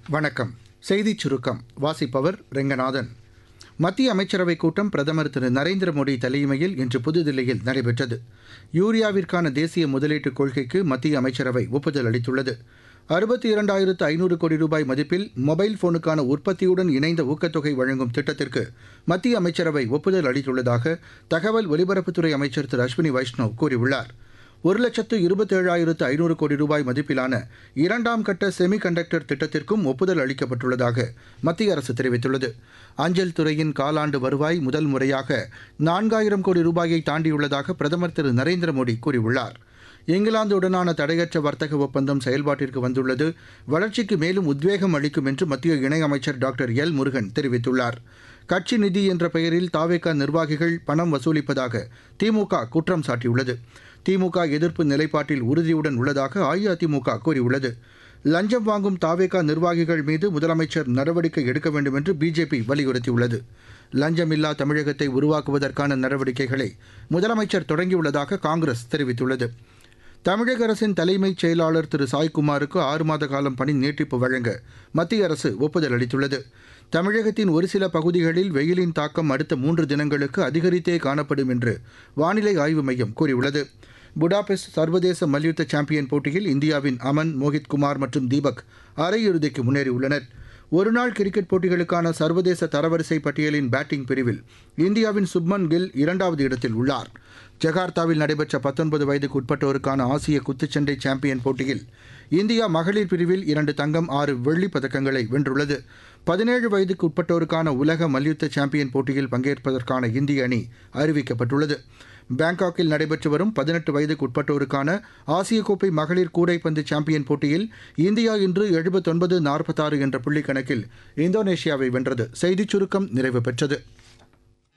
வணக்கம் செய்திச் சுருக்கம் வாசிப்பவர் ரெங்கநாதன் மத்திய அமைச்சரவைக் கூட்டம் பிரதமர் திரு நரேந்திர மோடி தலைமையில் இன்று புதுதில்லியில் நடைபெற்றது யூரியாவிற்கான தேசிய முதலீட்டுக் கொள்கைக்கு மத்திய அமைச்சரவை ஒப்புதல் அளித்துள்ளது அறுபத்தி இரண்டாயிரத்து ஐநூறு கோடி ரூபாய் மதிப்பில் மொபைல் போனுக்கான உற்பத்தியுடன் இணைந்த ஊக்கத்தொகை வழங்கும் திட்டத்திற்கு மத்திய அமைச்சரவை ஒப்புதல் அளித்துள்ளதாக தகவல் ஒலிபரப்புத்துறை அமைச்சர் திரு அஸ்வினி வைஷ்ணவ் கூறியுள்ளார் ஒரு லட்சத்து இருபத்தேழாயிரத்து ஐநூறு கோடி ரூபாய் மதிப்பிலான இரண்டாம் கட்ட செமி கண்டக்டர் திட்டத்திற்கும் ஒப்புதல் அளிக்கப்பட்டுள்ளதாக மத்திய அரசு தெரிவித்துள்ளது அஞ்சல் துறையின் காலாண்டு வருவாய் முதல் முறையாக நான்காயிரம் கோடி ரூபாயை தாண்டியுள்ளதாக பிரதமர் திரு நரேந்திர மோடி கூறியுள்ளார் இங்கிலாந்துடனான தடையற்ற வர்த்தக ஒப்பந்தம் செயல்பாட்டிற்கு வந்துள்ளது வளர்ச்சிக்கு மேலும் உத்வேகம் அளிக்கும் என்று மத்திய இணையமைச்சர் டாக்டர் எல் முருகன் தெரிவித்துள்ளார் கட்சி நிதி என்ற பெயரில் தாவேகா நிர்வாகிகள் பணம் வசூலிப்பதாக திமுக குற்றம் சாட்டியுள்ளது திமுக எதிர்ப்பு நிலைப்பாட்டில் உறுதியுடன் உள்ளதாக அஇஅதிமுக கூறியுள்ளது லஞ்சம் வாங்கும் தாவேகா நிர்வாகிகள் மீது முதலமைச்சர் நடவடிக்கை எடுக்க வேண்டும் என்று பிஜேபி வலியுறுத்தியுள்ளது லஞ்சமில்லா தமிழகத்தை உருவாக்குவதற்கான நடவடிக்கைகளை முதலமைச்சர் தொடங்கியுள்ளதாக காங்கிரஸ் தெரிவித்துள்ளது தமிழக அரசின் தலைமைச் செயலாளர் திரு சாய்குமாருக்கு ஆறு மாத காலம் பணி நீட்டிப்பு வழங்க மத்திய அரசு ஒப்புதல் அளித்துள்ளது தமிழகத்தின் ஒரு சில பகுதிகளில் வெயிலின் தாக்கம் அடுத்த மூன்று தினங்களுக்கு அதிகரித்தே காணப்படும் என்று வானிலை ஆய்வு மையம் கூறியுள்ளது புடாபெஸ்ட் சர்வதேச மல்யுத்த சாம்பியன் போட்டியில் இந்தியாவின் அமன் மோஹித் குமார் மற்றும் தீபக் அரையிறுதிக்கு முன்னேறியுள்ளனர் ஒருநாள் கிரிக்கெட் போட்டிகளுக்கான சர்வதேச தரவரிசை பட்டியலின் பேட்டிங் பிரிவில் இந்தியாவின் சுப்மன் கில் இரண்டாவது இடத்தில் உள்ளார் ஜகார்த்தாவில் நடைபெற்ற பத்தொன்பது வயதுக்கு உட்பட்டோருக்கான ஆசிய குத்துச்சண்டை சாம்பியன் போட்டியில் இந்தியா மகளிர் பிரிவில் இரண்டு தங்கம் ஆறு வெள்ளிப் பதக்கங்களை வென்றுள்ளது பதினேழு வயதுக்கு உட்பட்டோருக்கான உலக மல்யுத்த சாம்பியன் போட்டியில் பங்கேற்பதற்கான இந்திய அணி அறிவிக்கப்பட்டுள்ளது பாங்காக்கில் நடைபெற்று வரும் பதினெட்டு வயதுக்கு உட்பட்டோருக்கான ஆசிய கோப்பை மகளிர் கூடைப்பந்து சாம்பியன் போட்டியில் இந்தியா இன்று எழுபத்தொன்பது நாற்பத்தாறு என்ற புள்ளி கணக்கில் இந்தோனேஷியாவை வென்றது செய்திச் சுருக்கம் நிறைவு பெற்றது